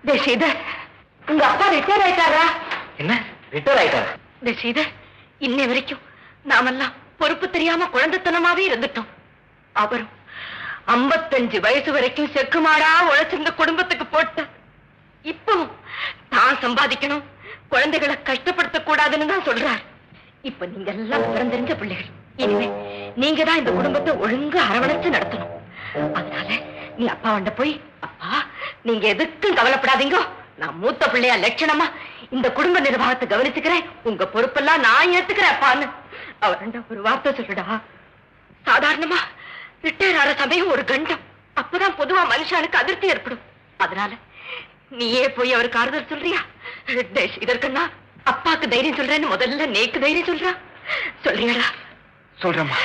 தேசிதர் உங்க அப்பா ரிட்டையர் ஆயிட்டாரா என்ன ரிட்டையர் ஆயிட்டாரு தேசிதர் இன்னை வரைக்கும் நாமெல்லாம் பொறுப்பு தெரியாம குழந்தைத்தனமாவே இருந்துட்டோம் அவரும் ஐம்பத்தஞ்சு வயசு வரைக்கும் செக்குமாடா உழைச்சிருந்த குடும்பத்துக்கு போட்ட இப்பவும் தான் சம்பாதிக்கணும் குழந்தைகளை கஷ்டப்படுத்த கூடாதுன்னு தான் சொல்றார் இப்ப நீங்க எல்லாம் பிறந்தெரிஞ்ச பிள்ளைகள் இனிமே நீங்க தான் இந்த குடும்பத்தை ஒழுங்கா அரவணைச்சு நடத்தணும் அதனால நீ அப்பா வண்ட போய் அப்பா நீங்க எதுக்கும் கவலைப்படாதீங்க நான் மூத்த பிள்ளையா லட்சணமா இந்த குடும்ப நிர்வாகத்தை கவனிச்சுக்கிறேன் உங்க பொறுப்பெல்லாம் நான் ஏத்துக்கிறேன் அப்பான்னு அவர்கிட்ட ஒரு வார்த்தை சொல்லுடா சாதாரணமா ரிட்டையர் ஆற சமயம் ஒரு கண்டம் அப்பதான் பொதுவா மனுஷனுக்கு அதிர்ச்சி ஏற்படும் அதனால நீயே போய் அவருக்கு ஆறுதல் சொல்றியா டேஷ், இதற்கண்ணா அப்பாக்கு தைரியம் சொல்றேன்னு முதல்ல நேக்கு தைரியம் சொல்றா சொல்றியாடா சொல்றேம்மா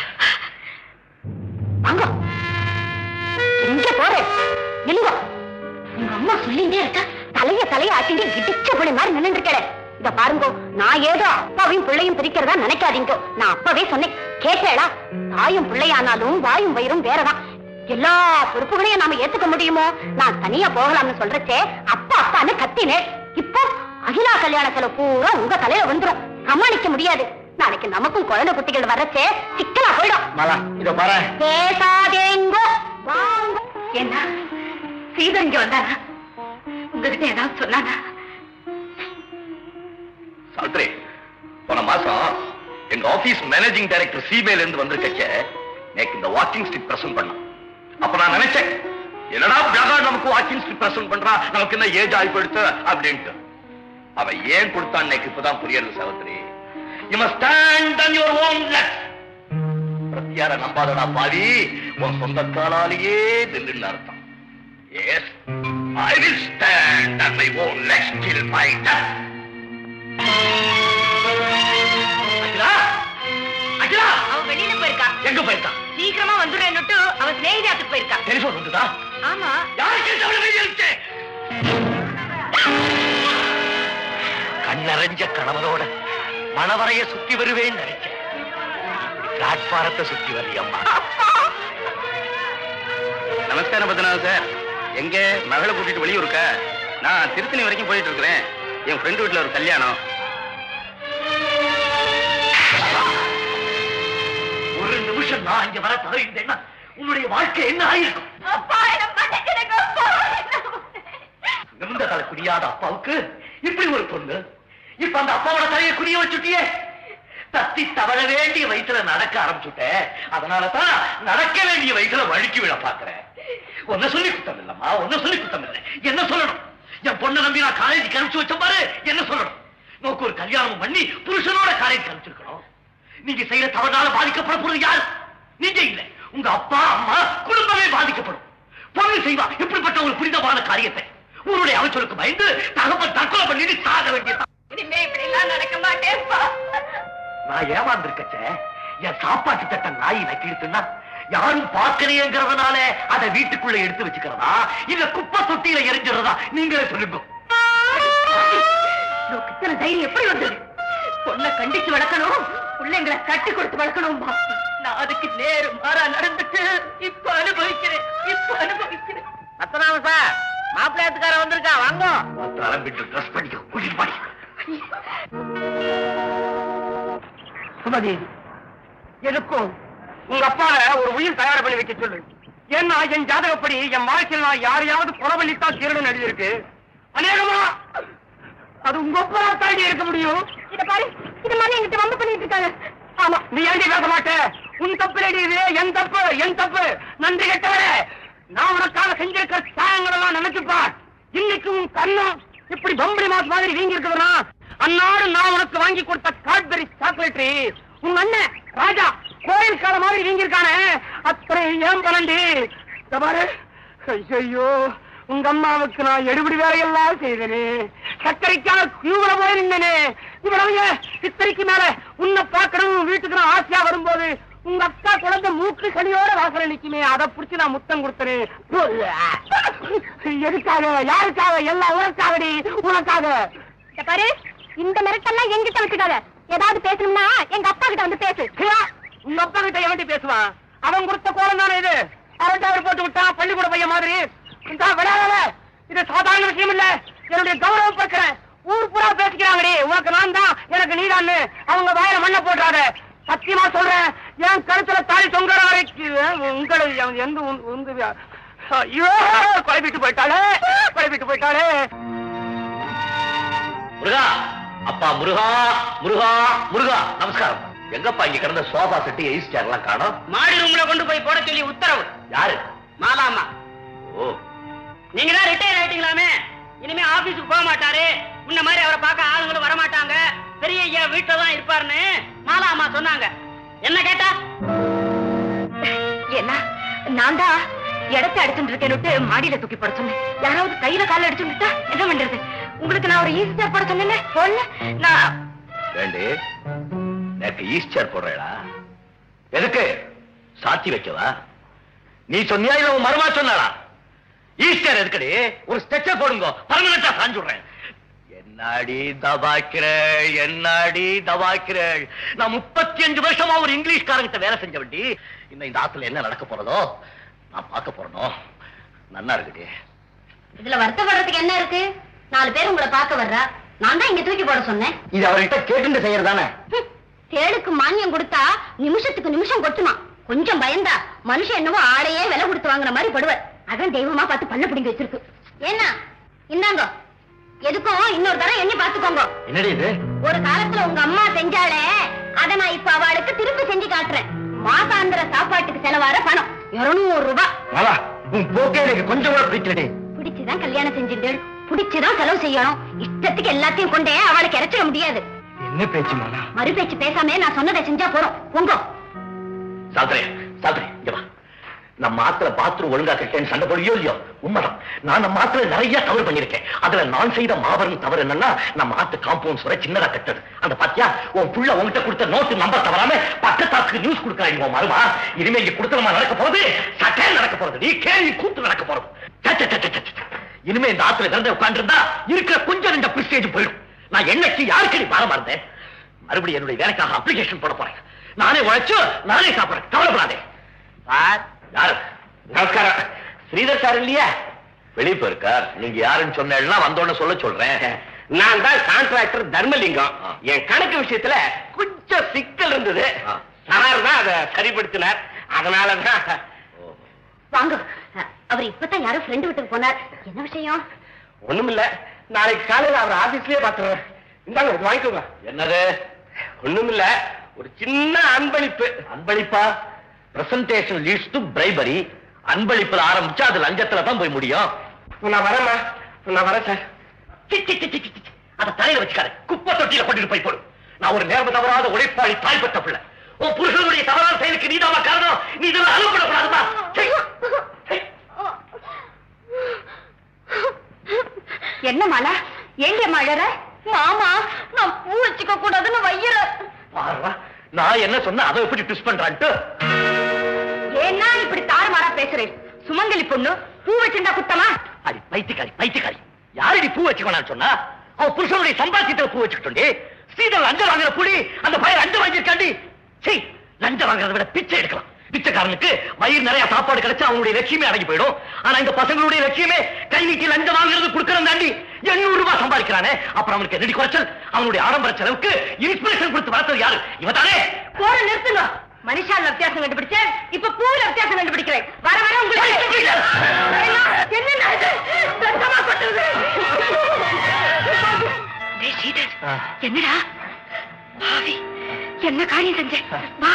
வாங்க எங்க போறேன் நில்லுங்க உங்க அம்மா சொல்லிட்டே இருக்க தலைய தலைய ஆட்டிட்டு இடிச்ச புள்ளை மாதிரி நின்று இருக்கல இத பாருங்க நான் ஏதோ அப்பாவையும் பிள்ளையும் பிரிக்கிறதா நினைக்காதீங்க நான் அப்பவே சொன்னேன் கேட்டேடா தாயும் பிள்ளையானாலும் வாயும் வயிறும் வேறதான் எல்லா பொறுப்புகளையும் நாம ஏத்துக்க முடியுமோ நான் தனியா போகலாம்னு சொல்றச்சே அப்பா அப்பான்னு கத்தினேன் இப்போ அகிலா கல்யாண செலவு பூரா உங்க தலையில வந்துரும் சமாளிக்க முடியாது நாளைக்கு நமக்கும் குழந்தை குட்டிகள் வரச்சே சிக்கலா போயிடும் மாலா இத பாரு பேசாதேங்கோ வாங்க என்ன சீதர் இங்க வந்தானா உங்ககிட்ட ஏதாவது சொன்னானா சாவித்ரி போன மாசம் எங்க ஆபீஸ் மேனேஜிங் டைரக்டர் சிபிஐல இருந்து வந்திருக்கச்ச நேக்கு இந்த வாக்கிங் ஸ்டிக் பிரசன்ட் பண்ணான் அப்ப நான் நினைச்சேன் என்னடா பிளகா நமக்கு வாக்கிங் ஸ்டிக் பிரசன்ட் பண்றா நமக்கு என்ன ஏஜ் ஆகி போயிடுத்து அப்படின்ட்டு அவன் ஏன் கொடுத்தான் எனக்கு இப்பதான் புரியல Savitri you must stand on your own leg பிரத்யார நம்பாதடா பாவி உன் சொந்த காலாலேயே நில்லுன்னு அர்த்தம் yes I will stand on my own leg till my death Akila Akila அவ வெளியில போயிருக்கா எங்க போயிருக்கான் சீக்கிரமா வந்துடுறேன்னுட்டு அவ சிநேகிதாத்துக்கு போயிருக்கா டெலிபோன் வந்துதா ஆமா யாருக்கு தவிர வெளியே இருக்கு கண்ணறைஞ்ச கணவனோட மணவரைய சுத்தி வருவேன்னு நினைச்சேன் பிளாட்பாரத்தை சுத்தி வர்றியம்மா நமஸ்காரம் பத்மநாபன் சார் எங்க மகளை கூட்டிட்டு வெளியூருக்க நான் திருத்தணி வரைக்கும் போயிட்டு இருக்கிறேன் என் ஃப்ரெண்டு வீட்டுல ஒரு கல்யாணம் ஒரு நிமிஷம் நான் இங்க வர தவறிட்டேன்னா உன்னுடைய வாழ்க்கை என்ன ஆயிருக்கும் அப்பா என்ன மன்னிச்சிடுங்க அப்பா நிமிந்த தலை குடியாத அப்பாவுக்கு இப்படி ஒரு பொண்ணு இப்ப அந்த அப்பாவோட தலையை குடிய வச்சுட்டியே தத்தி தவழ வேண்டிய வயசுல நடக்க ஆரம்பிச்சுட்ட அதனாலதான் நடக்க வேண்டிய வயசுல வழுக்கி விழ பாக்குறேன் ஒன்ன சொல்லி குத்தம் இல்லம்மா ஒன்ன சொல்லி குத்தம் இல்லை என்ன சொல்லணும் என் பொண்ணை நம்பி நான் காலேஜ் கழிச்சு வச்ச பாரு என்ன சொல்லணும் நோக்கு ஒரு கல்யாணம் பண்ணி புருஷனோட காலேஜ் கழிச்சிருக்கணும் நீங்க செய்யற தவறால பாதிக்கப்பட போறது யார் நீங்க இல்ல உங்க அப்பா அம்மா குடும்பமே பாதிக்கப்படும் பொண்ணு செய்வா இப்படிப்பட்ட ஒரு புனிதமான காரியத்தை உன்னுடைய அவசருக்கு பயந்து தகப்பன் தற்கொலை பண்ணிட்டு சாக வேண்டியது இனிமே இப்படி எல்லாம் நடக்க மாட்டேன்ப்பா நான் ஏமாந்துருக்கச்ச என் சாப்பாட்டு தட்டை நாய் நக்கிடுச்சுன்னா யாரும் பார்க்கலையேங்கிறதுனால அதை வீட்டுக்குள்ள எடுத்து வச்சுக்கிறதா இல்ல குப்பை தொட்டியில எரிஞ்சிடறதா நீங்களே சொல்லுங்க உனக்கு இத்தனை தைரியம் எப்படி வந்தது பொண்ணை கண்டிச்சு வளர்க்கணும் பிள்ளைங்களை கட்டி கொடுத்து வளர்க்கணும்பா நான் அதுக்கு நேரு மாறா நடந்துட்டு இப்ப அனுபவிக்கிறேன் இப்ப அனுபவிக்கிறேன் பத்தனாம சார் மாப்பிள்ளையாத்துக்கார வந்திருக்கா வாங்க ஆரம்பிட்டு ட்ரெஸ் பண்ணிக்கோ கூட்டிட்டு பாடி சுமதி எனக்கும் உங்க அப்பாவை ஒரு உயிர் தயார் பண்ணி வைக்க சொல்லு ஏன்னா என் ஜாதகப்படி என் வாழ்க்கையில் நான் யாரையாவது புறவழித்தான் தீரணும் எழுதியிருக்கு அநேகமா அது உங்க அப்பா தாண்டி இருக்க முடியும் இத பாரு இது மாதிரி எங்கிட்ட வந்து பண்ணிட்டு இருக்காங்க ஆமா நீ ஏண்டி பேச மாட்ட உன் தப்பு இல்லடி இது என் தப்பு என் தப்பு நன்றி கெட்டவரே நான் உனக்காக செஞ்சிருக்கிற தியாகங்கள் எல்லாம் நினைச்சுப்பார் இன்னைக்கு உன் கண்ணம் இப்படி பம்பரி மாஸ் மாதிரி வீங்கி இருக்குதுன்னா அன்னாடு நான் உனக்கு வாங்கி கொடுத்த காட்பெரி சாக்லேட்ரி உங்க அண்ணன் ராஜா கோயில் கால மாதிரி வீங்கி இருக்கானே அத்தனை ஏன் பலண்டி இத பாரு ஐயோ உங்க அம்மாவுக்கு நான் எடுபடி வேலையெல்லாம் செய்தனே சர்க்கரைக்கான கியூல போய் நின்னனே இவ்வளவு இத்தனைக்கு மேல உன்னை பார்க்கணும் வீட்டுக்கு நான் ஆசையா வரும்போது உங்க அக்கா குழந்தை மூக்கு சனியோட வாசல நிக்குமே அதை புடிச்சு நான் முத்தம் கொடுத்தனே எதுக்காக யாருக்காக எல்லாம் உனக்காகடி உனக்காக இத பாரு இந்த மிரட்டெல்லாம் எங்கிட்ட வச்சுக்காத ஏதாவது பேசணும்னா எங்க அப்பா கிட்ட வந்து பேசு ஹியா, உங்க அப்பா கிட்ட எவன்டி பேசுவான் அவன் கொடுத்த கோலம் தானே இது அவன் அவர் போட்டு விட்டான் பள்ளிக்கூட பையன் மாதிரி இந்தா விடாத இத இது சாதாரண விஷயம் இல்ல என்னுடைய கௌரவ பிரச்சனை ஊர் பூரா பேசிக்கிறாங்கடி உனக்கு நான் தான் எனக்கு நீதான்னு அவங்க வாயில மண்ணை போடுறாத சத்தியமா சொல்றேன் என் கழுத்துல தாலி தொங்குற வரைக்கும் உங்களை என் எந்த உன்- உங்க ஐயோ குழப்பிட்டு போயிட்டாளே குழப்பிட்டு போயிட்டாளே முருகா அப்பா முருகா முருகா முருகா நமஸ்காரம் எங்கப்பா இங்க கிடந்த சோஃபா செட்டு எய்ஸ் சேர் எல்லாம் காணோம் மாடி ரூம்ல கொண்டு போய் போட சொல்லி உத்தரவு யாரு மாலாமா ஓ நீங்க தான் ரிட்டையர் ஆயிட்டீங்களாமே இனிமே ஆபீஸுக்கு போக மாட்டாரு முன்ன மாதிரி அவரை பார்க்க ஆளுங்களும் வர மாட்டாங்க பெரிய ஐயா வீட்டுல தான் இருப்பாருன்னு மாலாமா சொன்னாங்க என்ன கேட்டா என்ன நான் தான் இடத்தை அடிச்சுட்டு இருக்கேன்னுட்டு மாடியில தூக்கி போட சொன்னேன் யாராவது கையில கால அடிச்சுட்டா என்ன பண்றது உங்களுக்கு நான் ஒரு ஈஸியா போட சொன்னேன் போடல நான் வேண்டி எனக்கு ஈஸ்ட் சேர் போடுறா எதுக்கு சாத்தி வைக்கவா நீ சொன்னியா இல்ல உன் மருமா சொன்னாளா ஈஸ்டர் எதுக்கடி ஒரு ஸ்ட்ரெச்சர் போடுங்க பர்மனண்டா சாஞ்சுடுறேன் என்னாடி தபாக்கிற என்னாடி தபாக்கிற நான் முப்பத்தி அஞ்சு வருஷமா ஒரு இங்கிலீஷ்காரங்கிட்ட வேலை செஞ்ச வண்டி இன்னும் இந்த ஆத்துல என்ன நடக்க போறதோ நான் பார்க்க போறனோ நன்னா இருக்குடி இதுல வருத்தப்படுறதுக்கு என்ன இருக்கு நாலு பேர் உங்களை பார்க்க வர்றா நான் தான் இங்க தூக்கி போட சொன்னேன் இது அவர்கிட்ட கேட்டு செய்யறதானே ஹம், தேளுக்கு மானியம் கொடுத்தா நிமிஷத்துக்கு நிமிஷம் கொட்டுமா கொஞ்சம் பயந்தா மனுஷன் என்னவோ ஆளையே விலை கொடுத்து வாங்குற மாதிரி படுவார் அதான் தெய்வமா பார்த்து பண்ண பிடிங்க வச்சிருக்கு என்ன இந்தாங்க எதுக்கும் இன்னொரு தரம் எண்ணி பாத்துக்கோங்க என்னடி இது ஒரு காலத்துல உங்க அம்மா செஞ்சாலே அத நான் இப்ப அவளுக்கு திருப்பி செஞ்சு காட்டுறேன் மாசாந்திர சாப்பாட்டுக்கு செலவார பணம் இருநூறு ரூபாய் மாலா உன் போக்கே எனக்கு கொஞ்சம் கூட பிடிக்கலடி பிடிச்சுதான் கல்யாணம் செஞ்சுட்டு பிடிச்சுதான் செலவு செய்யணும் இஷ்டத்துக்கு எல்லாத்தையும் கொண்டே அவளுக்கு இறைச்சிட முடியாது என்ன பேச்சு மாலா மறு பேச்சு பேசாம நான் சொன்னதை செஞ்சா போறோம் உங்க சாத்திரே சாத்திரே இங்க வா நம்ம ஆத்துல பாத்ரூம் ஒழுங்கா கட்டேன்னு சண்டை போடுவியோ இல்லையோ உண்மைதான் நான் நம்ம ஆத்துல நிறைய தவறு பண்ணிருக்கேன் அதுல நான் செய்த மாபெரும் தவறு என்னன்னா நம்ம ஆத்து காம்பவுண்ட் சுர சின்னதா கட்டது அந்த பாத்தியா உன் புள்ள உன்கிட்ட கொடுத்த நோட்டு நம்பர் தவறாம பக்கத்தாத்துக்கு நியூஸ் கொடுக்கறாங்க உன் மருமா இனிமே இங்க குடுத்தனமா நடக்க போறது சட்டே நடக்க போறது நீ கேள்வி கூத்து நடக்க போறது சே, சே, சே, சே, சே. இனிமே இந்த ஆத்துல திறந்து உட்கார்ந்து இருக்கிற கொஞ்சம் ரெண்டு பிரிஸ்டேஜ் போயிடும் நான் என்னைக்கு யாருக்கு நீ பாரமா இருந்தேன் மறுபடியும் என்னுடைய வேலைக்காக அப்ளிகேஷன் போட போறேன் நானே உழைச்சு நானே சாப்பிடுறேன் கவலைப்படாதே சார் யாரு நமஸ்காரம் ஸ்ரீதர் சார் இல்லையா வெளியே போயிருக்கார் நீங்க யாருன்னு சொன்னா வந்தோன்னு சொல்ல சொல்றேன் நான் தான் கான்ட்ராக்டர் தர்மலிங்கம் ஆ. என் கணக்கு விஷயத்துல கொஞ்சம் சிக்கல் இருந்தது ஆ. சார் தான் அதை சரிப்படுத்தினார் அதனாலதான் வாங்க அவர் இப்பதான் யாரோ ஃப்ரெண்டு வீட்டுக்கு போனார் என்ன விஷயம் ஒண்ணுமில்ல நாளைக்கு காலையில அவர் ஆபீஸ்லயே பாத்துறேன் இந்தாங்க இது வாங்கிக்கோங்க என்னது ஒண்ணுமில்ல ஒரு சின்ன அன்பளிப்பு அன்பளிப்பா பிரசன்டேஷன் லீட்ஸ் டு பிரைபரி அன்பளிப்புல ஆரம்பிச்சா அது லஞ்சத்துல தான் போய் முடியும் நான் வரேம்மா நான் வரேன் சார் சி, சி, சி, சி, சி, சி. அத தலையில வச்சுக்காரு குப்பை தொட்டியில கொண்டுட்டு போய் போடு நான் ஒரு நேர்ம தவறாத உழைப்பாளி தாய் பெற்ற பிள்ளை உன் புருஷனுடைய தவறான செயலுக்கு நீதாமா காரணம் நீ இதெல்லாம் அனுப்பக்கூடாதுமா என்ன மாலா எங்க மழற மாமா நான் பூ வச்சுக்க கூடாதுன்னு வையற பாருடா, நான் என்ன சொன்ன அதை எப்படி ட்விஸ்ட் பண்றான்ட்டு ஏன்னா இப்படி தாறுமாறா பேசுறேன் சுமங்கலி பொண்ணு பூ வச்சிருந்தா குத்தமா அடி பைத்தியக்காரி பைத்தியக்காரி யாரடி பூ வச்சுக்கணும் சொன்னா அவன் புருஷனுடைய சம்பாத்தியத்துல பூ வச்சுக்கிட்டோண்டி ஸ்ரீதர் லஞ்சம் வாங்குற புலி அந்த பையன் லஞ்சம் வாங்கியிருக்காண்டி சீ லஞ்சம் வாங்குறத விட பிச்சை எடுக்கலாம் பிச்சைக்காரனுக்கு வயிறு நிறைய சாப்பாடு கிடைச்சா அவனுடைய லட்சியமே அடங்கி போயிடும் ஆனா இந்த பசங்களுடைய லட்சியமே கை நீட்டி லஞ்சம் வாங்குறது கொடுக்கறது தாண்டி எண்ணூறு ரூபாய் சம்பாதிக்கிறானே அப்புறம் அவனுக்கு எதிரி குறைச்சல் அவனுடைய ஆடம்பர செலவுக்கு இன்ஸ்பிரேஷன் கொடுத்து வளர்த்தது யாரு இவதானே போற நிறுத்துங்க மனுஷால வித்தியாசம் கண்டுபிடிச்சேன் இப்ப பூல வித்தியாசம் கண்டுபிடிக்கிறேன் வர வர உங்களுக்கு என்ன இது? ரத்தமா கொட்டுது. டேய் ஸ்ரீதர், ஆ. என்னடா பாவி என்ன காரியம் செஞ்ச வா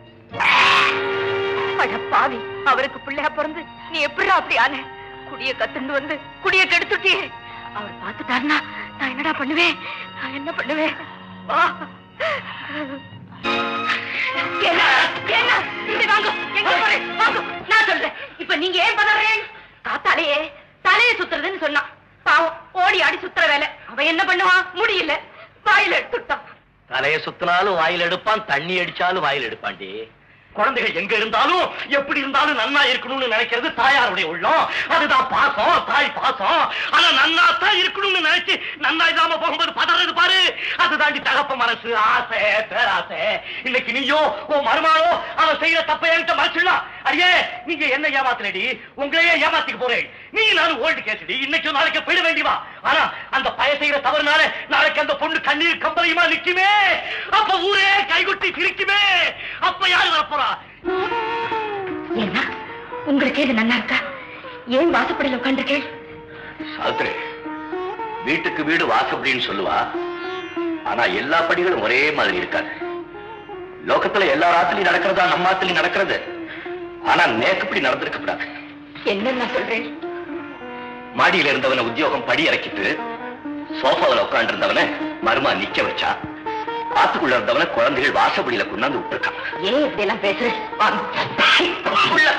அட பாவி அவருக்கு பிள்ளையா பிறந்து நீ எப்படி அப்படி ஆன குடிய கத்துண்டு வந்து குடிய கெடுத்துட்டியே அவர் பார்த்துட்டாருன்னா நான் என்னடா பண்ணுவேன் நான் என்ன பண்ணுவேன் வா என்ன என்ன இப்படி வாங்க எங்க போறேன் வாங்க நான் சொல்றேன் இப்ப நீங்க ஏன் பதறேன் காத்தாலேயே தலையை சுத்துறதுன்னு சொன்னான் பாவம் ஓடி ஆடி சுத்துற வேலை அவன் என்ன பண்ணுவான் முடியல வாயில எடுத்துட்டான் தலைய சுத்தினாலும் வாயில் எடுப்பான் தண்ணி அடிச்சாலும் வாயில் எடுப்பான்டி குழந்தைகள் எங்க இருந்தாலும் எப்படி இருந்தாலும் நன்னா இருக்கணும்னு நினைக்கிறது தாயாருடைய உள்ளம் அதுதான் பாசம் தாய் பாசம் ஆனா நன்னா தான் இருக்கணும்னு நினைச்சு நன்னா இல்லாம போகும்போது பதறது பாரு அதுதாண்டி தகப்ப மனசு ஆசை பேராசை இன்னைக்கு நீயோ உன் மருமானோ அவன் செய்யற தப்பை என்கிட்ட மறைச்சிடலாம் அடியே நீங்க என்ன ஏமாத்தலடி உங்களையே ஏமாத்திக்க போறேன் நீ நானும் ஓல்டு கேசடி இன்னைக்கு நாளைக்கு போயிட வேண்டியவா ஆனா அந்த பய செய்யற தவறுனால நாளைக்கு அந்த பொண்ணு கண்ணீர் கம்பளையுமா நிக்குமே அப்ப ஊரே கைகுட்டி சிரிக்குமே அப்ப யாரு வரப்போறா என்ன உங்களுக்கே இது நல்லா இருக்கா ஏன் வாசப்படியில் உட்காந்துருக்கேன் சாவித்ரி வீட்டுக்கு வீடு வாசப்படின்னு சொல்லுவா ஆனா எல்லா படிகளும் ஒரே மாதிரி இருக்காது லோகத்துல எல்லா ராத்திரியும் நடக்கிறதா நம்ம ஆத்திலையும் நடக்கிறது ஆனா நேக்குப்படி நடந்திருக்க கூடாது என்ன நான் சொல்றேன் மாடியில இருந்தவன உத்தியோகம் படி இறக்கிட்டு சோஃபாவில் உட்கார்ந்து இருந்தவன மருமா நிக்க வச்சா ஆத்துக்குள்ள இருந்தவன குழந்தைகள் வாசப்படியில கொண்டாந்து விட்டுருக்கான் ஏன் இப்படி எல்லாம் பேசுறேன் உள்ள.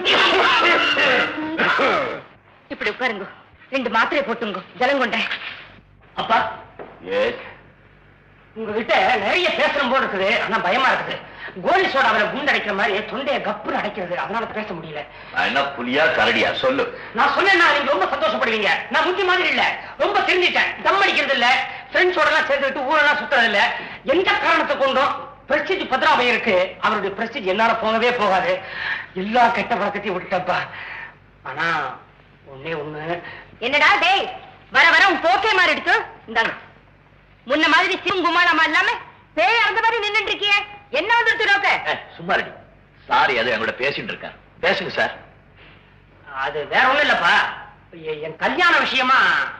இப்படி உட்காருங்க ரெண்டு மாத்திரை போட்டுங்க ஜலம் கொண்டேன் அப்பா Yes. உங்ககிட்ட நிறைய பேசணும் போல இருக்குது ஆனா பயமா இருக்குது கோலி சோடாவில குண்டு அடைக்கிற மாதிரி தொண்டைய கப்புன்னு அடைக்கிறது அதனால பேச முடியல நான் என்ன புலியா கரடியா சொல்லு நான் சொன்னேன்னா நீங்க ரொம்ப சந்தோஷப்படுவீங்க நான் முந்தி மாதிரி இல்ல ரொம்ப தெரிஞ்சிட்டேன் தம் அடிக்கிறது இல்ல ஃப்ரெண்ட்ஸோட எல்லாம் சேர்ந்துட்டு ஊரெல்லாம் சுத்துறது இல்ல எந்த காரணத்தை கொண்டும் பிரஸ்டீஜ் பத்ராபயம் இருக்கு அவருடைய பிரஸ்டீஜ் என்னால போகவே போகாது எல்லா கெட்ட பழக்கத்தையும் விட்டுட்டப்பா ஆனா ஒண்ணே ஒண்ணு என்னடா டேய் வர வர உன் போக்கே மாறி எடுத்து இந்தாங்க முன்ன மாதிரி சிம் குமாரமா இல்லாம பேய் அந்த மாதிரி நின்னுட்டு இருக்கியே என்ன வந்துருச்சு நோக்க ஏய், சும்மா ரெடி சாரி அது எங்களோட பேசிட்டு இருக்கேன் பேசுங்க சார் அது வேற ஒண்ணும் இல்லப்பா எ- என் கல்யாண விஷயமா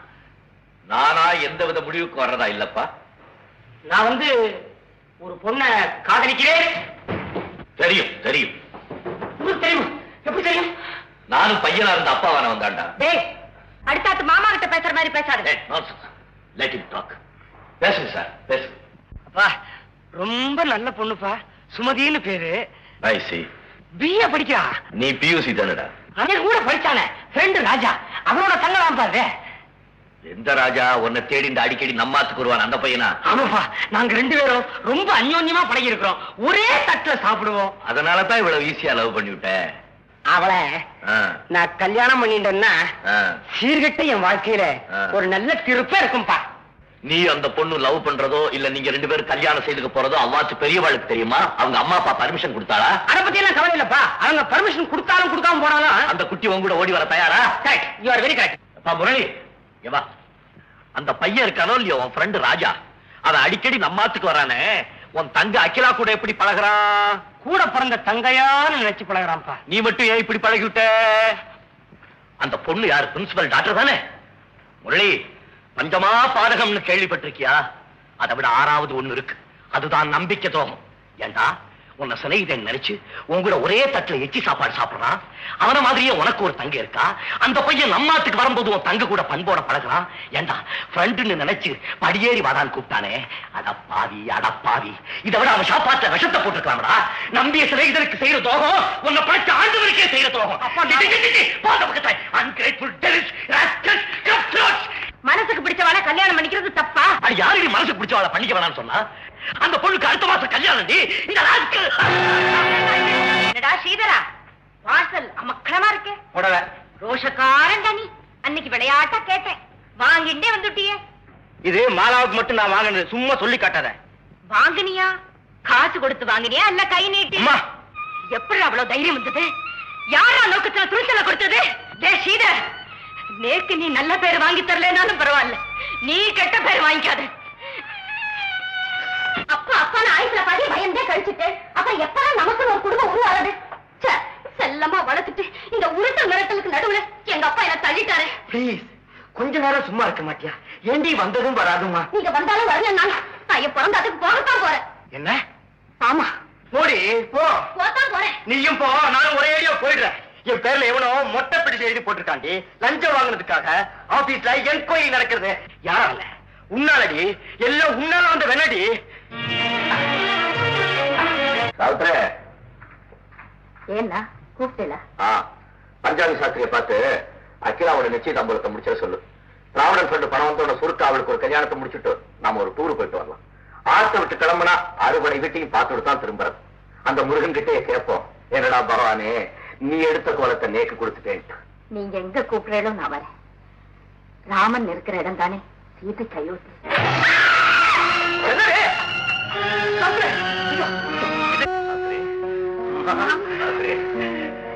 நானா எந்த வித முடிவுக்கு வர்றதா இல்லப்பா நான் வந்து ஒரு பொண்ணை காதலிக்கிறேன் தெரியும் தெரியும் உங்களுக்கு தெரியுமா எப்படி தெரியும் நானும் பையனா இருந்த அப்பாவான வந்தாண்டா டேய் அடுத்தாத்து மாமா கிட்ட பேசுற மாதிரி பேசாத லெட் இம் டாக் பேசுங்க சார் பேசுங்க அப்பா ரொம்ப நல்ல பொண்ணுப்பா சுமதின்னு பேரு ஐ சி பிஏ படிக்கிறா நீ பியூசி தானடா அவன் கூட படிச்சானே ஃப்ரெண்டு ராஜா அவனோட தங்கலாம் பாரு எந்த ராஜா உன்னை தேடி இந்த அடிக்கடி நம்மாத்துக்கு வருவான் அந்த பையனா ஆமாப்பா நாங்க ரெண்டு பேரும் ரொம்ப அந்யோன்யமா பழகி இருக்கிறோம் ஒரே தட்டுல சாப்பிடுவோம் அதனால தான் இவ்வளவு ஈஸியா லவ் பண்ணி விட்டேன் அவளை ஆ, நான் கல்யாணம் பண்ணிட்டேன்னா ஆ. சீர்கெட்ட என் வாழ்க்கையில ஆ. ஒரு நல்ல திருப்ப இருக்கும்பா நீ அந்த பொண்ணு லவ் பண்றதோ இல்ல நீங்க ரெண்டு பேரும் கல்யாணம் செய்துக்க போறதோ அவ்வாச்சு பெரியவாளுக்கு தெரியுமா அவங்க அம்மா அப்பா பர்மிஷன் கொடுத்தாளா அத பத்தி எல்லாம் கவலை இல்லப்பா அவங்க பர்மிஷன் கொடுத்தாலும் கொடுக்காம போனாலும் அந்த குட்டி உங்க கூட ஓடி வர தயாரா correct you are very correct அப்பா முரளி இங்க வா அந்த பையன் இருக்கானோ இல்லையோ உன் ஃப்ரெண்டு ராஜா அவன் அடிக்கடி நம்மாத்துக்கு வரானே உன் தங்க அகிலா கூட எப்படி பழகுறான் கூட பிறந்த தங்கையான்னு நினைச்சு பழகுறான்ப்பா நீ மட்டும் ஏன் இப்படி பழகிவிட்ட அந்த பொண்ணு யாரு பிரின்சிபல் டாக்டர் தானே முரளி பஞ்சமா பாதகம்னு கேள்விப்பட்டிருக்கியா அதை விட ஆறாவது ஒண்ணு இருக்கு அதுதான் நம்பிக்கை துரோகம் ஏண்டா உன்னை சிநேகிதன் நினைச்சு உன் கூட ஒரே தட்டுல எச்சி சாப்பாடு சாப்பிடுறான் அவன மாதிரியே உனக்கு ஒரு தங்க இருக்கா அந்த பையன் நம்மாத்துக்கு வரும்போது உன் தங்க கூட பண்போட பழகுறான் ஏண்டா ஃப்ரெண்டுன்னு நினைச்சு படியேறி வாடான்னு கூப்பிட்டானே அடப்பாவி அடப்பாவி இதை விட அவன் சாப்பாட்டுல விஷத்தை போட்டுருக்கலாம்டா நம்பிய சிநேகிதனுக்கு செய்யற துரோகம் உன்னை படைச்ச ஆண்டவருக்கே செய்யற துரோகம் அப்பா, டி, டி, டி, டி, போத பக்கத்துல ungrateful devils, rascals, cutthroats. மனசுக்கு பிடிச்சவன கல்யாணம் பண்ணிக்கிறது தப்பா அது யாரு மனசு பிடிச்சவாள பண்ணிக்க வேணாம்னு சொன்னா அந்த பொண்ணுக்கு அடுத்த மாசம் கல்யாணம் டி. இந்த rascal. என்னடா ஸ்ரீதரா வாசல் அமக்களமா இருக்கே புடவை ரோஷக்காரன் நீ அன்னைக்கு விளையாட்டா கேட்டேன் வாங்கிண்டே வந்துட்டியே இது மாலாவுக்கு மட்டும் நான் வாங்கினது சும்மா சொல்லி காட்டாத வாங்குனியா காசு கொடுத்து வாங்குனியா இல்ல கை நீட்டி அம்மா எப்படி அவ்வளவு தைரியம் வந்தது யாரா நோக்கத்துல துணிச்சல கொடுத்தது டே ஸ்ரீதர் நேக்கு நீ நல்ல பேர் வாங்கி தரலனாலும் பரவாயில்ல நீ கெட்ட பேர் வாங்கிக்காத அப்பா அப்பா ஆயுசுல பாதி பயந்தே கழிச்சுட்டு அப்புறம் எப்பதான் நமக்கு ஒரு குடும்பம் உருவாகுது ச்சே, செல்லமா வளர்த்துட்டு இந்த உருட்டல் மிரட்டலுக்கு நடுவுல எங்க அப்பா என்ன தள்ளிட்டாரு ப்ளீஸ் கொஞ்ச நேரம் சும்மா இருக்க மாட்டியா ஏண்டி வந்ததும் வராதுமா நீங்க வந்தாலும் வரலன்னாலும் நான் என் பிறந்த அதுக்கு போகத்தான் போறேன் என்ன ஆமா போடி போ போகத்தான் போறேன் நீயும் போ நானும் ஒரே அடியா போயிடுறேன் என் பேர்ல எவனோ மொட்டை பிடிச்சு எழுதி போட்டிருக்காண்டி லஞ்சம் வாங்குனதுக்காக ஆபீஸ்ல என்கொயரி நடக்கிறது யாரால உன்னாலடி எல்லாம் உன்னால வந்த வெனடி சாவித்திரி, ஏன்னா கூப்பிட்டல ஆ, பஞ்சாபி சாஸ்திரியை பார்த்து அகிலாவோட நிச்சயதாம்பூலத்தை முடிச்சிட சொல்லு திராவிடன் ஃப்ரெண்டு பணம் வந்தோட சுருக்க அவளுக்கு ஒரு கல்யாணத்தை முடிச்சுட்டு நாம ஒரு டூர் போயிட்டு வரலாம் ஆத்த விட்டு கிளம்புனா அறுபடை வீட்டையும் பார்த்துட்டு தான் திரும்புறது அந்த முருகன் கிட்டே கேட்போம் என்னடா பகவானே நீ எடுத்த கோலத்தை நேக்கு கொடுத்துட்டேன்ட்டு நீங்க எங்க கூப்பிடுறீங்களோ நான் வரேன் ராமன் இருக்கிற இடம் தானே சீட்டு கையோட்டு என்னடி? சாஸ்திரி, இதோ. சாஸ்திரி, சாஸ்திரி,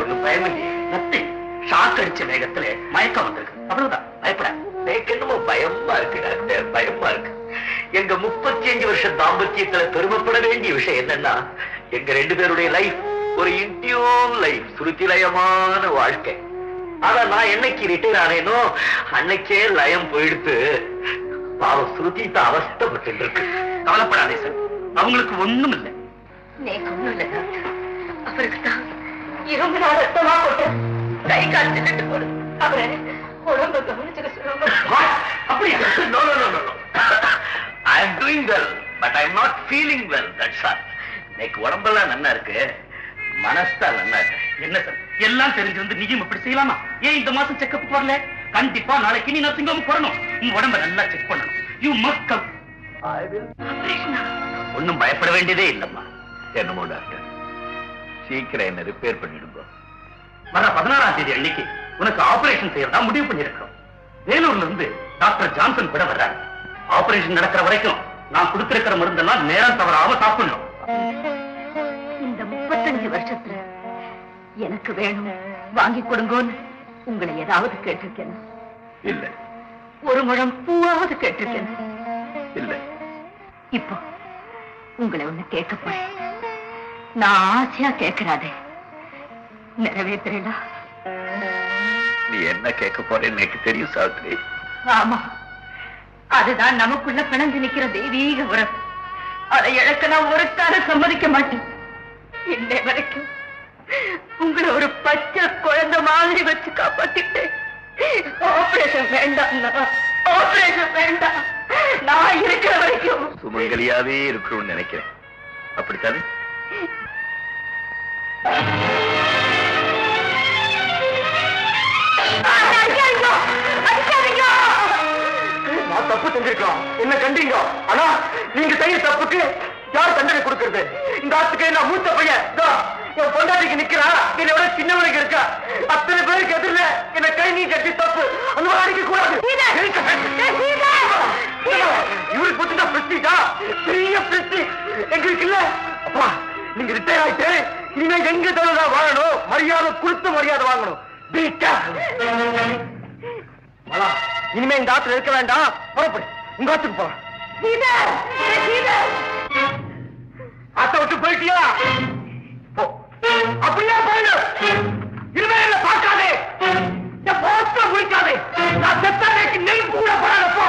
ஒண்ணும் பயம் இல்லையே நத்தி ஷாக் அடிச்ச வேகத்துல மயக்கம் வந்திருக்கு அவ்வளவுதான் பயப்பட எனக்கு என்னமோ பயமா இருக்கு டாக்டர் பயமா இருக்கு எங்க முப்பத்தி அஞ்சு வருஷம் தாம்பத்தியத்துல பெருமைப்பட வேண்டிய விஷயம் என்னன்னா எங்க ரெண்டு பேருடைய லைஃப் ஒரு இன்டியூன் லைஃப் சுருத்திலயமான வாழ்க்கை ஆனா நான் என்னைக்கு ரிட்டையர் ஆனேனோ அன்னைக்கே லயம் போயிடுத்து பாவம் சுருத்தி தான் அவஸ்தப்பட்டு இருக்கு கவலைப்படாதே சார் அவங்களுக்கு ஒண்ணும் இல்லை நேக்கு ஒண்ணும் இல்ல டாக்டர் அவருக்கு தான் இரும்பு நாள் ரத்தமா போட்டு கை கால் திட்டு போடுது அவரை உடம்ப கவனிச்சுக்க சொல்லுங்க அப்படியா no no no no I am doing well but I am not feeling well that's all இன்னைக்கு உடம்பெல்லாம் நல்லா இருக்கு மனசுதான் நல்லா இருக்கு என்ன சார் எல்லாம் தெரிஞ்சிருந்து நீயும் இப்படி செய்யலாமா ஏன் இந்த மாசம் செக்கப் வரல கண்டிப்பா நாளைக்கு நீ நர்சிங்கம் போறணும் உன் உடம்ப நல்லா செக் பண்ணணும் you must come I will. ஒண்ணும் பயப்பட வேண்டியதே இல்லம்மா என்னமோ டாக்டர் சீக்கிரம் என்ன ரிப்பேர் பண்ணிடுங்க வர பதினாறாம் தேதி அன்னைக்கு உனக்கு ஆபரேஷன் செய்யறதா முடிவு பண்ணிருக்கோம் வேலூர்ல இருந்து டாக்டர் ஜான்சன் கூட வர்றாங்க ஆபரேஷன் நடக்கிற வரைக்கும் நான் கொடுத்திருக்கிற மருந்தெல்லாம் நேரம் தவறாம சாப்பிடணும் இந்த முப்பத்தஞ்சு வருஷத்துல எனக்கு வேணும் வாங்கி கொடுங்கோன்னு உங்களை ஏதாவது கேட்டிருக்கேன் இல்ல ஒரு முழம் பூவாவது கேட்டிருக்கேன் இல்ல இப்போ உங்களை ஒண்ணு கேட்க போறேன் நான் ஆசையா கேட்கிறாதே நிறைவேற்றா நீ என்ன கேட்க போறேன்னு எனக்கு தெரியும் சாவித்ரி ஆமா அதுதான் நமக்குள்ள பிணந்து நிக்கிற தெய்வீக உறவு அதை இழக்க நான் ஒரு காலம் சம்மதிக்க மாட்டேன் இன்னை வரைக்கும் உங்களை ஒரு பச்சை குழந்தை மாதிரி வச்சு காப்பாத்திட்டேன் ஆபரேஷன் வேண்டாம் ஆபரேஷன் வேண்டாம் நான் இருக்கிற வரைக்கும் சுமங்கலியாவே இருக்கணும்னு நினைக்கிறேன் அப்படித்தானே அடிக்காதீங்க! அடிக்காதீங்க! நான் தப்பு செஞ்சிருக்கலாம் என்ன கண்டீங்க ஆனா நீங்க செய்ய தப்புக்கு யார் தண்டனை கொடுக்கறது இந்த ஆத்துக்கு நான் மூத்த பையன் இதோ, என் பொண்டாட்டிக்கு நிக்கிறா என்னை விட சின்னவனுக்கு இருக்கா அத்தனை பேருக்கு எதிரில என்ன கை நீ கட்டி தப்பு அந்த மாதிரி அடிக்க கூடாது இவருக்கு பத்தி தான் பிரஸ்டீஜா பெரிய பிரஸ்டீஜ் எங்களுக்கு இல்ல அப்பா நீங்க ரிட்டையர் ஆயிட்டு இனிமே எங்க தொழிலா வாழணும் மரியாதை கொடுத்து மரியாதை வாங்கணும் Be careful. மலா, இனிமே இந்த ஆத்துல இருக்க வேண்டாம் புறப்படு உங்க ஆத்துக்கு போலாம் ஆத்த விட்டு போயிட்டியா போ அப்படியே போயிடு இனிமே என்ன பார்க்காதே என் போஸ்ட முடிக்காதே நான் செத்தானேக்கு நெல் கூட போறாத போ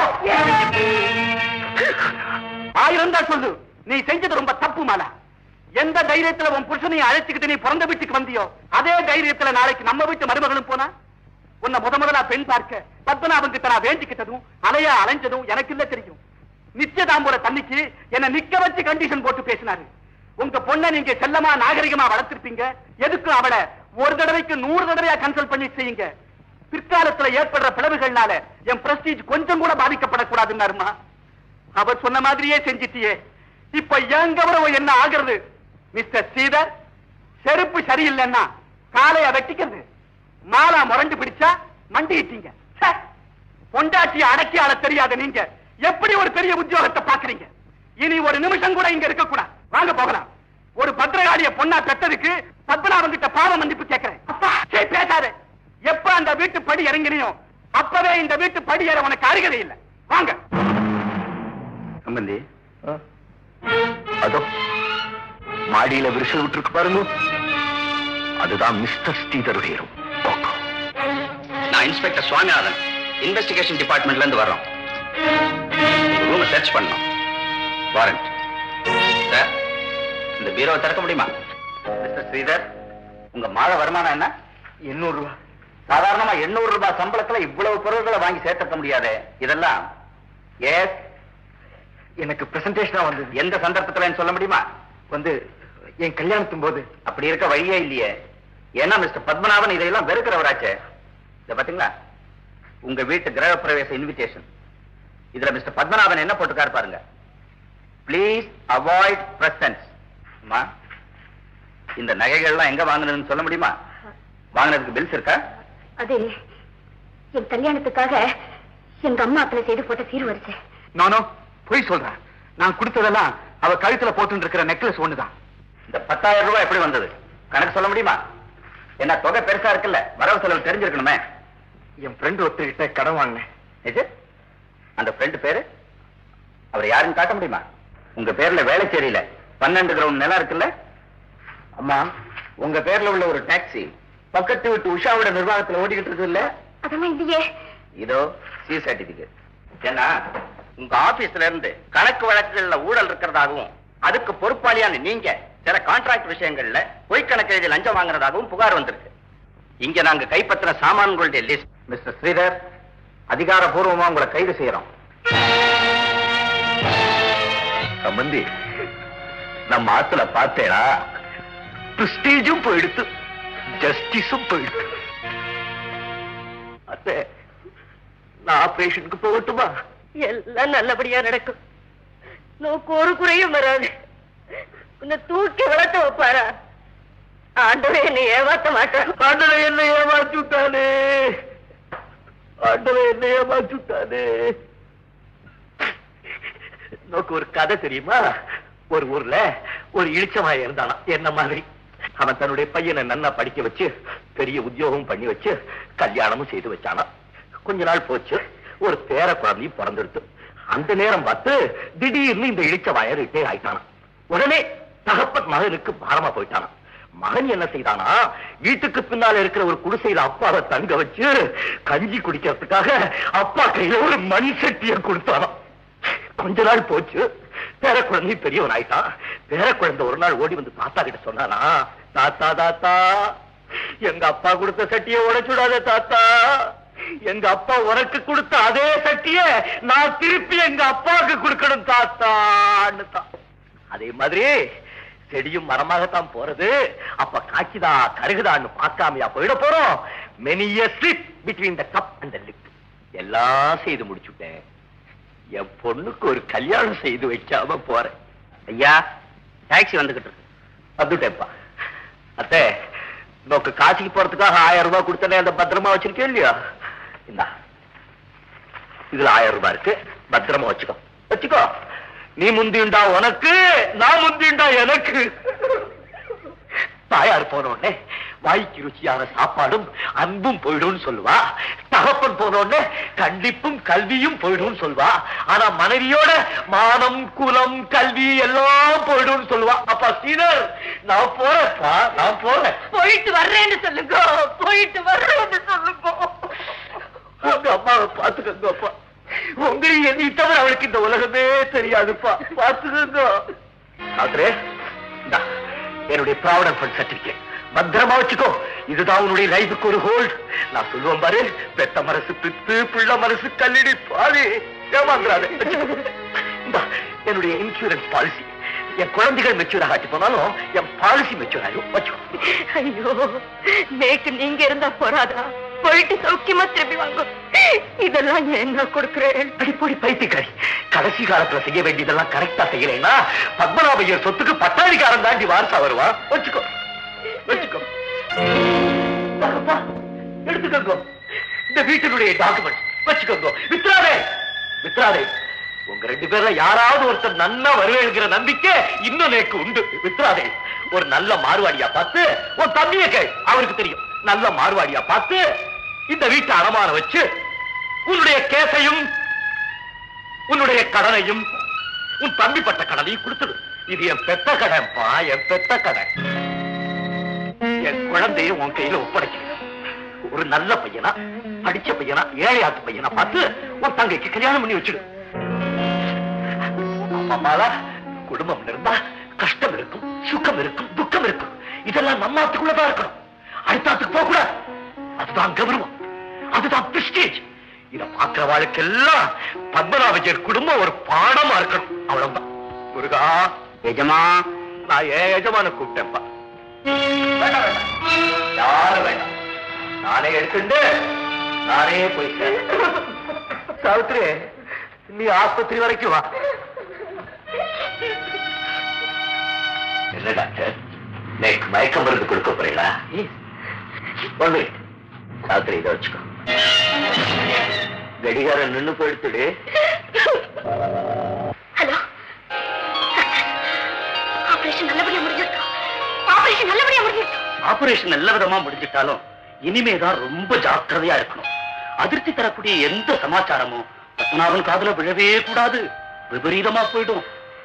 ஆயிரம் தான் சொல்லு நீ செஞ்சது ரொம்ப தப்பு மாலா எந்த தைரியத்துல உன் புருஷனையும் அழைச்சுக்கிட்டு நீ பிறந்த வீட்டுக்கு வந்தியோ அதே தைரியத்துல நாளைக்கு நம்ம வீட்டு மருமகளும் போனா உன்னை முத முதலா பெண் பார்க்க பத்மநாபன் கிட்ட நான் வேண்டிக்கிட்டதும் அலையா அலைஞ்சதும் எனக்கு இல்ல தெரியும் நிச்சயதாம்பூர தண்ணிக்கு என்ன நிக்க வச்சு கண்டிஷன் போட்டு பேசினாரு உங்க பொண்ணை நீங்க செல்லமா நாகரிகமா வளர்த்திருப்பீங்க எதுக்கும் அவளை ஒரு தடவைக்கு நூறு தடவையா கன்சல்ட் பண்ணி செய்யுங்க பிற்காலத்துல ஏற்படுற பிளவுகள்னால என் பிரஸ்டீஜ் கொஞ்சம் கூட பாதிக்கப்படக்கூடாதுன்னாருமா அவர் சொன்ன மாதிரியே செஞ்சிட்டியே இப்ப என் கௌரவம் என்ன ஆகிறது மிஸ்டர் ஸ்ரீதர் செருப்பு சரியில்லைன்னா காலைய வெட்டிக்கிறது மாலா முரண்டு பிடிச்சா மண்டிட்டீங்க ச்சே! பொண்டாட்டிய அடக்கி ஆள தெரியாத நீங்க எப்படி ஒரு பெரிய உத்தியோகத்தை பாக்குறீங்க இனி ஒரு நிமிஷம் கூட இங்க இருக்க கூடாது வாங்க போகலாம் ஒரு பத்திரகாளிய பொண்ணா பெத்ததுக்கு பத்மநாபன் கிட்ட பாவ மன்னிப்பு கேட்கிறேன் அப்பா சே பேசாத எப்ப அந்த வீட்டு படி இறங்கினியோ அப்பவே இந்த வீட்டு படி ஏற உனக்கு அருகதை இல்லை வாங்க சம்பந்தி அதோ மாடியில விரிசல் விட்டுருக்கு பாருங்க அதுதான் மிஸ்டர் ஸ்ரீதருடைய room. போங்க. நான் இன்ஸ்பெக்டர் சுவாமிநாதன் இன்வெஸ்டிகேஷன் டிபார்ட்மெண்ட்ல இருந்து வர்றோம் ரூமை சர்ச் பண்ணோம் வாரண்ட் சார் இந்த பீரோவை திறக்க முடியுமா மிஸ்டர் ஸ்ரீதர் உங்க மாத வருமானம் என்ன எண்ணூறு ரூபா சாதாரணமா எண்ணூறு ரூபாய் சம்பளத்துல இவ்வளவு பொருட்களை வாங்கி சேர்த்த முடியாது இதெல்லாம் எஸ் எனக்கு பிரசன்டேஷனா வந்தது எந்த சந்தர்ப்பத்துல சொல்ல முடியுமா வந்து என் கல்யாணத்தும் போது அப்படி இருக்க வழியே இல்லையே ஏன்னா மிஸ்டர் பத்மநாபன் இதையெல்லாம் வெறுக்கிறவராச்சே இத பாத்தீங்களா உங்க வீட்டு கிரக பிரவேச இன்விடேஷன் இதுல மிஸ்டர் பத்மநாபன் என்ன போட்டுக்காரு பாருங்க ப்ளீஸ் அவாய்ட் பிரசன்ஸ் அம்மா இந்த நகைகள்லாம் எங்க வாங்கினதுன்னு சொல்ல முடியுமா வாங்கினதுக்கு பில்ஸ் இருக்கா அது என் கல்யாணத்துக்காக எங்க அம்மா அப்பல செய்து போட்ட சீர்வரிசை நானோ பொய் சொல்றேன் நான் கொடுத்ததெல்லாம் அவ கழுத்துல போட்டு இருக்கிற நெக்லஸ் ஒண்ணுதான் இந்த பத்தாயிரம் ரூபாய் எப்படி வந்தது கணக்கு சொல்ல முடியுமா என்ன தொகை பெருசா இருக்குல்ல வரவு செலவு தெரிஞ்சிருக்கணுமே என் ஃப்ரெண்ட் ஒருத்தர்கிட்ட கடன் வாங்கினேன் எது அந்த ஃப்ரெண்ட் பேரு அவர் யாருன்னு காட்ட முடியுமா உங்க பேர்ல வேலைச்சேரியில பன்னெண்டு கிரவுண்ட் நிலம் இருக்குல்ல அம்மா உங்க பேர்ல உள்ள ஒரு டாக்ஸி பக்கத்து வீட்டு உஷாவோட நிர்வாகத்துல ஓடிக்கிட்டு இருக்கு இல்ல அதெல்லாம் இல்லையே இதோ சி சர்டிபிகேட் ஏன்னா உங்க ஆபீஸ்ல இருந்து கணக்கு வழக்குகள்ல ஊழல் இருக்கிறதாகவும் அதுக்கு பொறுப்பாளியான நீங்க சில கான்ட்ராக்ட் விஷயங்கள்ல பொய் கணக்கு எழுதி லஞ்சம் வாங்குறதாகவும் புகார் வந்திருக்கு இங்க நாங்க கைப்பற்றின சாமான்களுடைய லிஸ்ட் மிஸ்டர் ஸ்ரீதர் அதிகாரபூர்வமா உங்களை கைது செய்யறோம் சம்பந்தி நம்ம ஆத்துல பார்த்தேடா பிரஸ்டீஜும் போயிடுத்து ஜஸ்டிஸும் போயிடுத்து அத்தை நான் ஆபரேஷனுக்கு போகட்டுமா எல்லாம் நல்லபடியா நடக்கும் நோக்கு ஒரு குறையும் வராது உன்னை தூக்கி வளர்த்த வைப்பாரா ஆண்டவரே என்னை ஏமாத்த மாட்டான் ஆண்டவன் என்ன ஏமாச்சுட்டானே ஆண்டவன் என்ன ஏமாச்சுட்டானே நோக்கு ஒரு கதை தெரியுமா ஒரு ஊர்ல ஒரு இளிச்சவாய இருந்தானா என்ன மாதிரி அவன் தன்னுடைய பையனை நன்னா படிக்க வச்சு பெரிய உத்தியோகம் பண்ணி வச்சு கல்யாணமும் செய்து வச்சானா கொஞ்ச நாள் போச்சு ஒரு பேர குழந்தையும் பிறந்துடுத்து அந்த நேரம் பார்த்து திடீர்னு இந்த இளிச்சவாய ரிட்டையர் ஆயிட்டானா உடனே தகப்பன் மகனுக்கு பாரமா போயிட்டானா மகன் என்ன செய்தானா வீட்டுக்கு பின்னால இருக்கிற ஒரு குடிசையில அப்பாவை தங்க வச்சு கஞ்சி குடிக்கிறதுக்காக அப்பா கையில ஒரு மண் சட்டிய கொடுத்தானா கொஞ்ச நாள் போச்சு பேர குழந்தை பெரியவன் ஆயிட்டான் பேர குழந்தை ஒரு நாள் ஓடி வந்து தாத்தா கிட்ட சொன்னானா தாத்தா தாத்தா எங்க அப்பா கொடுத்த சட்டியை உடைச்சுடாத தாத்தா எங்க அப்பா உனக்கு கொடுத்த அதே சட்டிய நான் திருப்பி எங்க அப்பாவுக்கு கொடுக்கணும் தாத்தான்னு தான் அதே மாதிரி செடியும் மரமாகத்தான் போறது அப்ப காய்க்குதா கருகுதான்னு பார்க்காமையா போயிட போறோம் many slip between the cup and lip எல்லாம் செய்து முடிச்சுட்டேன் என் பொண்ணுக்கு ஒரு கல்யாணம் செய்து வைக்காம போறேன் ஐயா டாக்ஸி வந்துகிட்டு இருக்கு வந்துட்டேன்ப்பா அத்தை நோக்கு காசிக்கு போறதுக்காக ஆயிரம் ரூபாய் கொடுத்தனே அந்த பத்திரமா வச்சிருக்கேன் இல்லையா இந்தா இதுல ஆயிரம் ரூபாய் இருக்கு பத்திரமா வச்சுக்கோ வச்சுக்கோ நீ முந்தியுண்டா உனக்கு நான் முந்தியுண்டா எனக்கு தாயார் போன உடனே வாய்க்கு ருச்சியான சாப்பாடும் அன்பும் போயிடும்னு சொல்லுவா தகப்பன் போன உடனே கண்டிப்பும் கல்வியும் போயிடும்னு சொல்லுவா ஆனா மனைவியோட மானம் குலம் கல்வி எல்லாம் போயிடும்னு சொல்லுவா அப்பா சீனர் நான் போறேன்ப்பா நான் போறேன் போயிட்டு வர்றேன்னு சொல்லுங்க போயிட்டு வர்றேன்னு சொல்லுங்க உங்க அம்மாவை பாத்துக்கங்க அப்பா உங்களையும் என்னை தவிர அவளுக்கு இந்த உலகமே தெரியாதுப்பா பாத்துக்கங்க டாக்டரே இந்தா, என்னுடைய ப்ராவிடன்ட் ஃபண்ட் சர்டிபிகேட் பத்திரமா வச்சுக்கோ இதுதான் உன்னுடைய லைஃபுக்கு ஒரு ஹோல்ட் நான் சொல்லுவேன் பாரு பெத்த மனசு பித்து பிள்ளை மனசு கல்லிடி பாதி ஏமாந்துறாரு இந்தா, என்னுடைய இன்சூரன்ஸ் பாலிசி என் குழந்தைகள் மெச்சூர் ஆகாட்டி போனாலும் என் பாலிசி மெச்சூர் ஆகும் வச்சுக்கோ ஐயோ நேக்கு நீங்க இருந்தா போறாதா போயிட்டு சௌக்கியமா திரும்பி வாங்க இதெல்லாம் என்ன கொடுக்குறேன் அடிப்பொடி பைத்தியக்காரி கடைசி காலத்துல செய்ய வேண்டியதெல்லாம் கரெக்டா செய்யலைன்னா பத்மநாபையர் சொத்துக்கு பட்டாளிக்காரன் தாண்டி வாரசா வருவான் வச்சுக்கோ வச்சுக்கோ அப்பா, எடுத்துக்கோங்க இந்த வீட்டினுடைய டாக்குமெண்ட் வச்சுக்கோங்க வித்ராதே வித்ராதே உங்க ரெண்டு பேர்ல யாராவது ஒருத்தர் நன்னா வருவேங்கிற நம்பிக்கை இன்னும் எனக்கு உண்டு வித்ராதே ஒரு நல்ல மார்வாடியா பார்த்து உன் தம்பியை கேள் அவருக்கு தெரியும் நல்ல மார்வாடியா பார்த்து இந்த வீட்டை அடமான வச்சு உன்னுடைய கேசையும் உன்னுடைய கடனையும் உன் தம்பி பட்ட கடனையும் கொடுத்துடு இது என் பெத்த கடன்பா என் பெத்த கடன் என் குழந்தையை உன் கையில ஒப்படைக்கிறேன் ஒரு நல்ல பையனா படிச்ச பையனா ஏழையாத்து பையனா பார்த்து உன் தங்கைக்கு கல்யாணம் பண்ணி வச்சிடு அம்மாலா குடும்பம் இருந்தா கஷ்டம் இருக்கும் சுகம் இருக்கும் துக்கம் இருக்கும் இதெல்லாம் நம்ம ஆத்துக்குள்ளதான் இருக்கணும் அடுத்த ஆத்துக்கு போக கூடாது அதுதான் கௌரவம் அதுதான் பிரஸ்டேஜ் இத பாக்குற வாழ்க்கெல்லாம் பத்மநாபஜர் குடும்பம் ஒரு பாடமா இருக்கணும் அவ்வளவுதான் முருகா எஜமா நான் ஏன் எஜமான கூப்பிட்டேன்ப்பா வேண்டாம் வேண்டாம் யாரும் வேண்டாம் நானே எடுத்துட்டு நானே போய் சேர்றேன். சாவித்ரி நீ ஆஸ்பத்திரி வரைக்கும் வா என்ன டாக்டர் நேக்கு மயக்க மருந்து கொடுக்க போறீங்களா ஒண்ணு சாவித்ரி இதை வச்சுக்கோ கடிகாரம் நின்னு போயிடுத்துடு ஹலோ ஆபரேஷன் நல்லபடியா முடிஞ்சிருக்கும் ஆபரேஷன் நல்லபடியா முடிஞ்சிருக்கும் ஆபரேஷன் நல்ல விதமா முடிஞ்சிட்டாலும் இனிமேதான் ரொம்ப ஜாக்கிரதையா இருக்கணும் அதிர்ச்சி தரக்கூடிய எந்த சமாச்சாரமும் பத்மநாபன் காதுல விழவே கூடாது விபரீதமா போயிடும்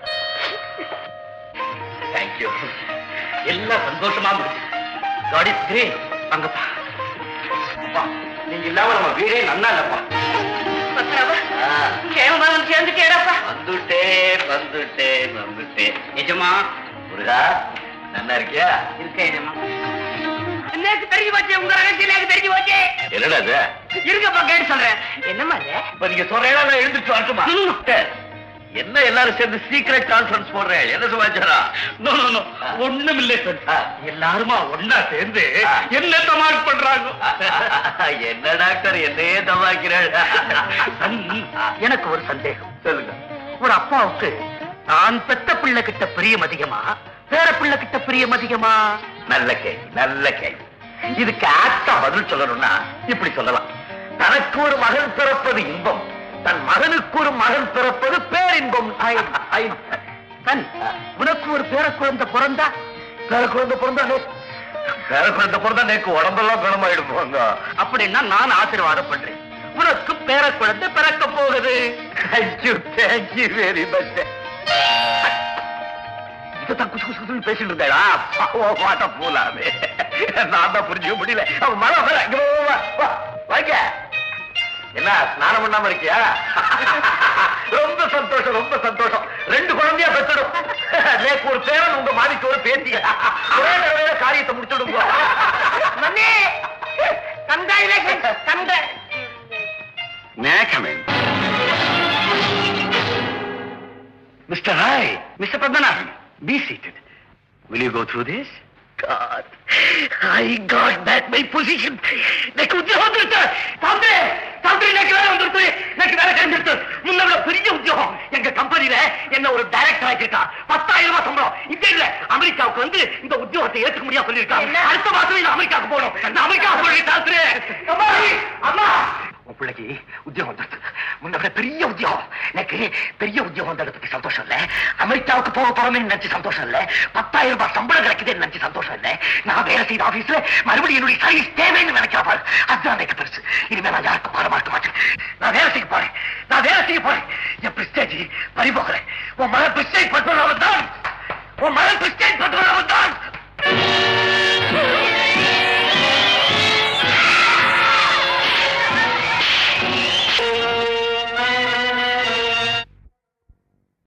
தேங்க்யூ எல்லாம் சந்தோஷமா முடிஞ்சு காட் இஸ் கிரேட் அங்கப்பா அப்பா நீங்க இல்லாம நம்ம வீடே நன்னா இல்லப்பா பத்மநாபா கேமராமன் சேர்ந்துட்டேடாப்பா வந்துட்டேன் வந்துட்டேன் வந்துட்டேன் நிஜமா முருகா நல்லா இருக்கியா இருக்கேன் நிஜமா எனக்கு தெரிஞ்சு போச்சு உங்க ரகசியம் எனக்கு தெரிஞ்சு போச்சு என்னடா இது இருக்கப்பா கேட்டு சொல்றேன் என்னம்மா இது இப்ப நீங்க சொல்றேன் நான் எழுந்துட்டு வரட்டுமா என்ன எல்லாரும் சேர்ந்து சீக்ரெட் கான்ஃபரன்ஸ் போடுறேன் என்ன சமாச்சாரம் நோ நோ நோ ஒண்ணும் இல்லை சார் எல்லாருமா ஒண்ணா சேர்ந்து என்ன தமாஷ் பண்றாங்க என்ன டாக்டர் என்னையே தமாக்கிறாள் எனக்கு ஒரு சந்தேகம் சொல்லுங்க ஒரு அப்பாவுக்கு தான் பெத்த பிள்ளை கிட்ட பிரியம் அதிகமா பேர பிள்ளை கிட்ட பிரியம் அதிகமா நல்ல கேள்வி நல்ல கேள்வி இதுக்கு ஆக்டா பதில் சொல்லணும்னா இப்படி சொல்லலாம் தனக்கு ஒரு மகன் பிறப்பது இன்பம் தன் மகனுக்கு ஒரு மகன் பிறப்பது பேரின்பம் தன் உனக்கு ஒரு பேர குழந்தை பிறந்தா பேர குழந்தை பிறந்தா பேர குழந்தை பிறந்தா நேக்கு உடம்பெல்லாம் குணமாயிடும் போங்க அப்படின்னா நான் ஆசீர்வாதம் பண்றேன் உனக்கு பேர குழந்தை பிறக்க போகுது தேங்க்யூ தேங்க்யூ வெரி மச் இதான் குசு குசு குசுன்னு பேசிட்டு இருந்தாடா ஓ மாட்ட போலாமே நான் தான் புரிஞ்சுக்க முடியல அவன் மழை வர இங்க வா, வா, வா, வாங்க என்ன ஸ்நானம் பண்ணாம இருக்கியா ரொம்ப சந்தோஷம் ரொம்ப சந்தோஷம் ரெண்டு குழந்தையா பெற்றடும் நேக்கு ஒரு பேரன் உங்க மாமிக்கு ஒரு பேத்தி ஒரே தடவையில காரியத்தை முடிச்சுடுங்க மம்மி கங்காயிலேஷன் கங்க May I come in? Mr. Rai, Mr. Padmanabhan, be seated. Will you go through this? God, I got back my position. எனக்கு உத்தியோகம் வந்துருச்சு தம்பி தம்பி எனக்கு வேலை வந்துருச்சு எனக்கு வேலை கிடைச்சிருச்சு முன்ன விட பெரிய உத்தியோகம் எங்க கம்பெனில என்ன ஒரு டைரக்டர் ஆக்கிருக்கா பத்தாயிரம் ரூபாய் சம்பளம் இது இல்ல அமெரிக்காவுக்கு வந்து இந்த உத்தியோகத்தை ஏற்றுக்க முடியாது சொல்லியிருக்காங்க அடுத்த மாசம் நான் அமெரிக்காவுக்கு போகணும் நான் அமெரிக்கா போய் அம்மா அம்மா உன் பிள்ளைக்கு உத்தியோகம் வந்துருச்சு முன்ன விட பெரிய உத்தியோகம் எனக்கு பெரிய உத்தியோகம் வந்ததை பத்தி சந்தோஷம் இல்ல அமெரிக்காவுக்கு போக போறோம்னு நினைச்சு சந்தோஷம் இல்ல பத்தாயிரம் ரூபாய் சம்பளம் கிடைக்குதுன்னு நினைச்சு சந்தோஷம் இல்ல நான் வேலை செய்த ஆபீஸ்ல மறுபடியும் என்னுடைய சர்வீஸ் தேவைன்னு நினைக்கிறா பாரு அதுதான் எனக்கு பெருசு இனிமே நான் யாருக்கும் பாட மாட்ட மாட்டேன் நான் வேலை செய்ய போறேன் நான் வேலை செய்ய போறேன் என் பிரிஸ்டேஜ் பறி போகிறேன் உன் மகன் பிரிஸ்டேஜ் பண்றவன் தான் உன் மகன் பிரிஸ்டேஜ் பண்றவன் தான்